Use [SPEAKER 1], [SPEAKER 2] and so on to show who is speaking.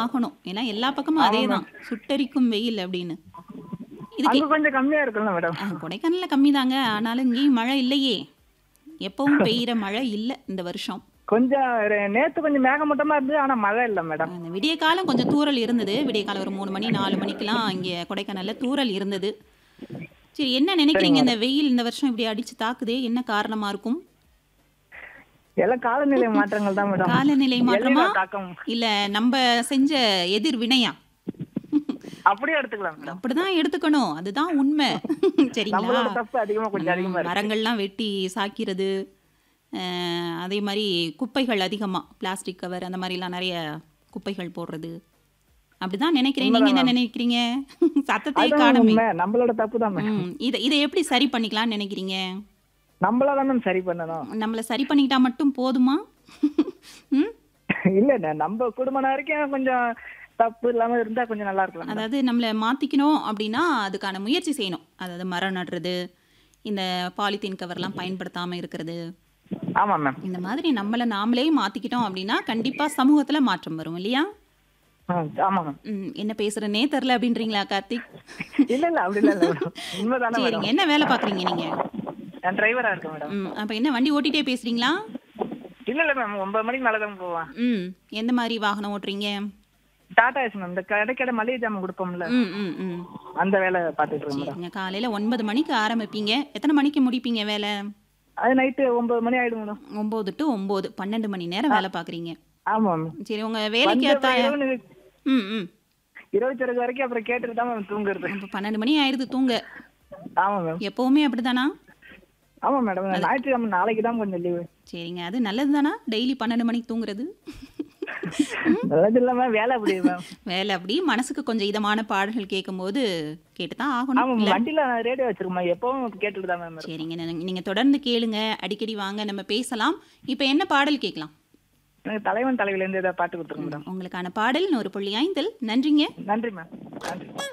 [SPEAKER 1] ஆகணும் ஏன்னா எல்லா பக்கமும் அதே தான் சுட்டரிக்கும் வெயில் அப்படின்னு இதுக்கு
[SPEAKER 2] அங்க கொஞ்சம் கம்மியா இருக்குல்ல மேடம்
[SPEAKER 1] ஆ, கொடைக்கானல்ல கம்மி தாங்க ஆனாலும் இங்கேயும் மழை இல்லையே எப்பவும் பெய்யுற மழை இல்லை இந்த வருஷம்
[SPEAKER 2] கொஞ்சம் ரெ- நேத்து கொஞ்சம் மேகமூட்டமா இருந்தது ஆனா மழை இல்ல மேடம்
[SPEAKER 1] அந்த விடிய காலம் கொஞ்சம் தூறல் இருந்தது விடிய காலம் ஒரு மூணு மணி நாலு மணிக்கெல்லாம் இங்கே கொடைக்கானல்ல தூறல் இருந்தது சரி என்ன நினைக்கிறீங்க இந்த வெயில் இந்த வருஷம் இப்படி அடிச்சு தாக்குதே என்ன காரணமா இருக்கும்
[SPEAKER 2] எல்லாம் காலநிலை மாற்றங்கள் தான் மேடம்
[SPEAKER 1] காலநிலை மாற்றமா
[SPEAKER 2] எல்லினோ தாக்கம்
[SPEAKER 1] இல்ல நம்ம செஞ்ச எதிர் வினையா
[SPEAKER 2] அப்படியே எடுத்துக்கலாம் மேடம்
[SPEAKER 1] அப்படிதான் எடுத்துக்கணும் அதுதான் உண்மை சரிங்களா
[SPEAKER 2] நம்மளோட தப்பு அதிகமா கொஞ்சம் அதிகமா இருக்கு
[SPEAKER 1] மரங்கள்லாம் வெட்டி சாக்கிறது அஹ், அதே மாதிரி குப்பைகள் அதிகமாக பிளாஸ்டிக் கவர் அந்த மாதிரிலாம் நிறைய குப்பைகள் போடுறது அப்படிதான் நினைக்கிறேன் நீங்க என்ன நினைக்கிறீங்க சத்தத்தையே
[SPEAKER 2] அதுதான்
[SPEAKER 1] காணுமே
[SPEAKER 2] உண்மை நம்மளோட தப்பு தான் மேடம்
[SPEAKER 1] ம், இதை இதை எப்படி சரி பண்ணிக்கலாம்னு நினைக்கிறீங்க
[SPEAKER 2] நம்மள தான் மேம் சரி பண்ணணும்
[SPEAKER 1] நம்மளை சரி பண்ணிக்கிட்டா மட்டும் போதுமா ம்
[SPEAKER 2] இல்ல இல்ல நம்ம குடும்பம் வரைக்கும் கொஞ்சம் தப்பு இல்லாம இருந்தா கொஞ்சம் நல்லா இருக்கலாம்
[SPEAKER 1] அதாவது நம்மளை மாற்றிக்கணும் அப்படின்னா அதுக்கான முயற்சி செய்யணும் அதாவது மரம் நடுறது இந்த பாலித்தீன் கவர்லாம் பயன்படுத்தாமல் இருக்கிறது
[SPEAKER 2] ஆமா மேம்
[SPEAKER 1] இந்த மாதிரி நம்மளை நாமளே மாற்றிக்கிட்டோம் அப்படின்னா கண்டிப்பாக சமூகத்தில் மாற்றம் வரும் இல்லையா
[SPEAKER 2] ஆமா மேம்
[SPEAKER 1] ம், என்ன பேசுகிறனே தெரில அப்படின்றீங்களா கார்த்திக்
[SPEAKER 2] இல்ல இல்ல அப்படி இல்ல மேடம் உண்மைதானே மேடம்
[SPEAKER 1] சரிங்க என்ன வேலை பார்க்குறீங்க நீங்கள்
[SPEAKER 2] நான் டிரைவரா இருக்கேன் மேடம்
[SPEAKER 1] ம் அப்போ என்ன வண்டி ஓட்டிகிட்டே பேசுகிறீங்களா
[SPEAKER 2] இல்ல இல்ல மேம் ஒன்பது மணிக்கு மேல தான் போவேன்
[SPEAKER 1] ம் எந்த மாதிரி வாகனம் ஓட்டுறீங்க
[SPEAKER 2] டாடா எஸ் மேம் இந்த கடைக்கடை மளிகை ஜாமான் கொடுப்போம்ல
[SPEAKER 1] ம் ம் ம்
[SPEAKER 2] அந்த வேலை பார்த்துட்டு இருக்கேன் மேடம்
[SPEAKER 1] சரிங்க காலையில் ஒன்பது மணிக்கு ஆரம்பிப்பீங்க எத்தனை மணிக்கு முடிப்பீங்க வேலை
[SPEAKER 2] அது நைட்டு ஒன்பது மணி ஆயிடும் மேடம்
[SPEAKER 1] ஒம்பது டு ஒம்பது பன்னெண்டு மணி நேரம் வேலை பார்க்குறீங்க
[SPEAKER 2] ஆமா மேம்
[SPEAKER 1] சரி உங்கள் வேலைக்கு
[SPEAKER 2] வந்து
[SPEAKER 1] ஏற்ற
[SPEAKER 2] அப்புறம் இரவு
[SPEAKER 1] ம் ம்
[SPEAKER 2] இருபத்தி வரைக்கும் அப்புறம் கேட்டுட்டு தான் மேம் தூங்குறது
[SPEAKER 1] இப்போ பன்னெண்டு மணி ஆயிடுது தூங்க
[SPEAKER 2] ஆமா மேம்
[SPEAKER 1] எப்போவுமே அப்படிதானா
[SPEAKER 2] ஆமா மேடம் ஞாயிற்றுக்கிழமை நாளைக்கு தான் கொஞ்சம் லீவு
[SPEAKER 1] சரிங்க அது நல்லது தானா டெய்லி பன்னெண்டு மணிக்கு தூங்குறது
[SPEAKER 2] நல்லது இல்ல மேம் வேலை அப்படி மேம்
[SPEAKER 1] வேலை அப்படி மனசுக்கு கொஞ்சம் இதமான பாடல்கள் கேட்கும்போது கேட்டு தான் ஆகணும்
[SPEAKER 2] ஆமா
[SPEAKER 1] இல்ல
[SPEAKER 2] வண்டியில ரேடியோ வச்சிருக்கோம் எப்பவும் கேட்டுட்டு தான் மேம் இருக்கும்
[SPEAKER 1] சரிங்க நீங்க- நீங்க தொடர்ந்து கேளுங்க அடிக்கடி வாங்க நம்ம பேசலாம் இப்போ என்ன பாடல் கேட்கலாம்
[SPEAKER 2] எனக்கு தலைவன் தலைவில இருந்து ஏதாவது பாட்டு கொடுத்துருங்க மேடம்
[SPEAKER 1] உங்களுக்கான பாடல் நூறு புள்ளி ஐந்தில் நன்றிங்க
[SPEAKER 2] நன்றி மேம் நன்றி